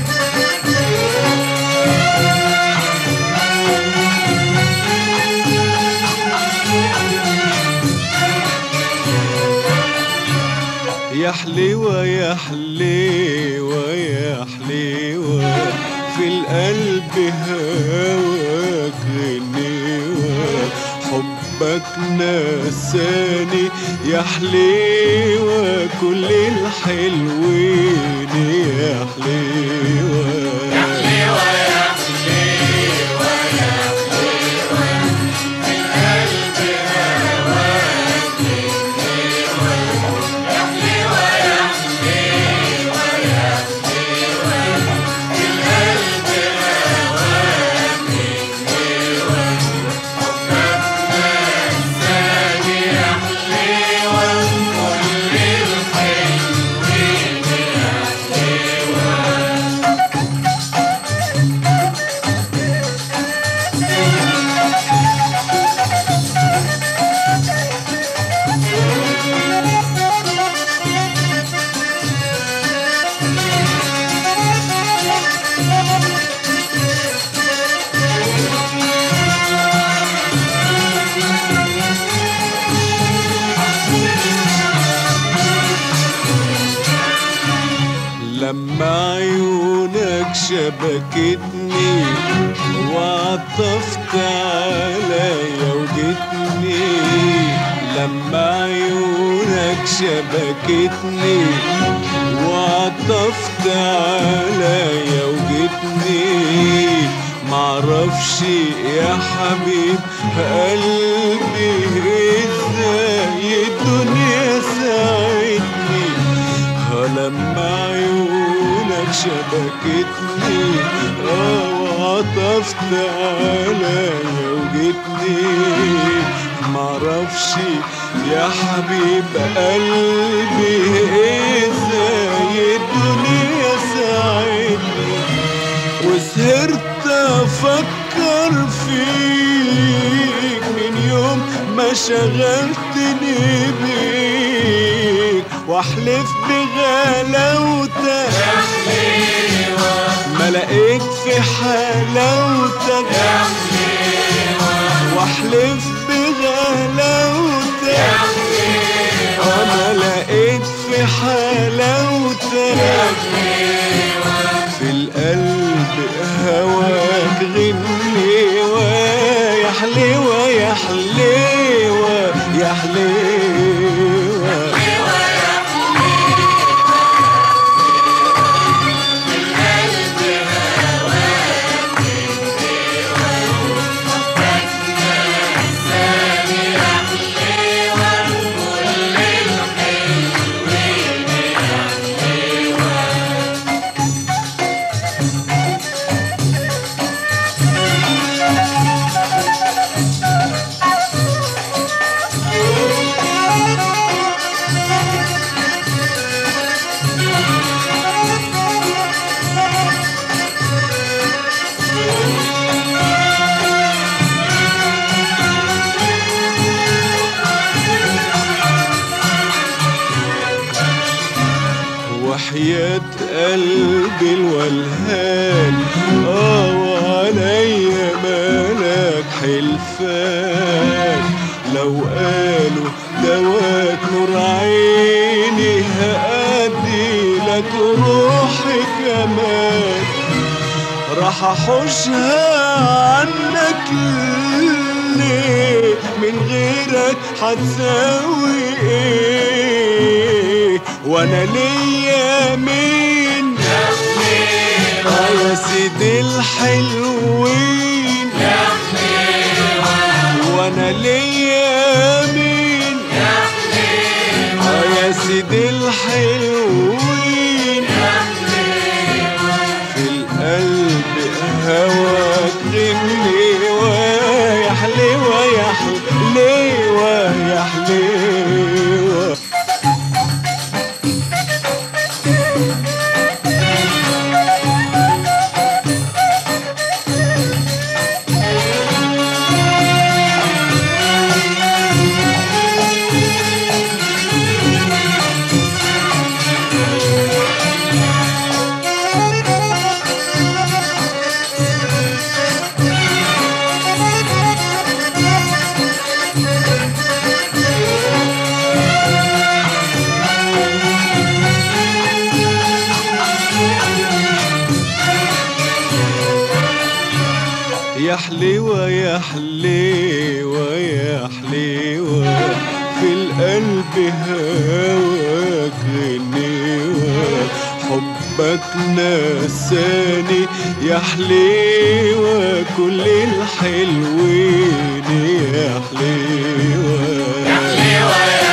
يا حليوة يا حليوة يا حليوة في القلب هواك غنيوة حبك نساني يا حليوة كل الحلوين يا حليوة لما عيونك شبكتني وعطفت عليا وجتني لما عيونك شبكتني وعطفت عليا وجتني معرفش يا حبيب قلبي ازاي الدنيا ساعدني لما عيونك شبكتني اه وعطفت عليا وجتني معرفش يا حبيب قلبي ازاي الدنيا ساعدني وسهرت افكر فيك من يوم ما شغلتني بيك واحلف بغلاوتك ما لقيت في حلاوتك واحلف بغلاوتك انا لقيت في حلاوتك في القلب هواك غنيوة يا حليوة يا حليوة يا حليوة وحياة قلبي الولهان اه وعليا مالك حلفان لو قالوا دواك نور عيني هأدي لك روحي كمان راح احوشها عنك ليه من غيرك هتساوي ايه وانا ليا مين اه يا سيدي الحلوين وانا ليا مين اه يا سيدي الحلوين في القلب هواك غنيوة يا حليوة يا حليوة يا حليوة يا حليوة يا حليوة يا حليوة في القلب هواك غنيوة حبك نساني يا حليوة كل الحلوين يا حليوة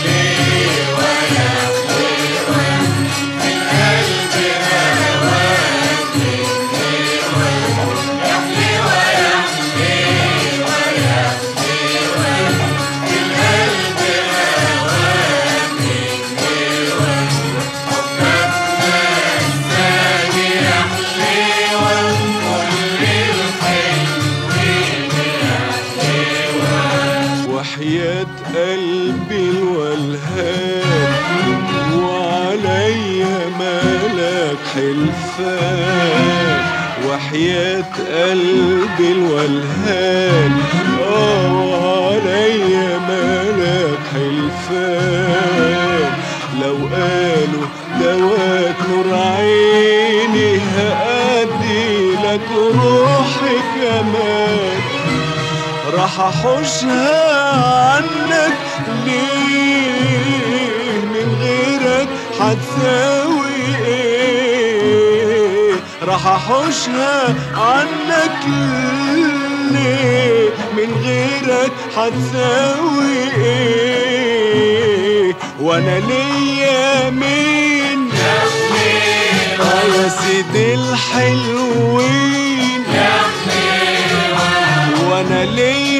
وحياة قلبي الولهان وعليا مالك حلفان وحياة قلبي الولهان اه وعليا مالك حلفان لو قالوا دواك نور عيني هأدي لك روحي كمان راح احوشها عنك ليه من غيرك هتساوي ايه راح احوشها عنك ليه من غيرك هتساوي ايه وانا ليا مين آه يا سيدي الحلوين وانا ليا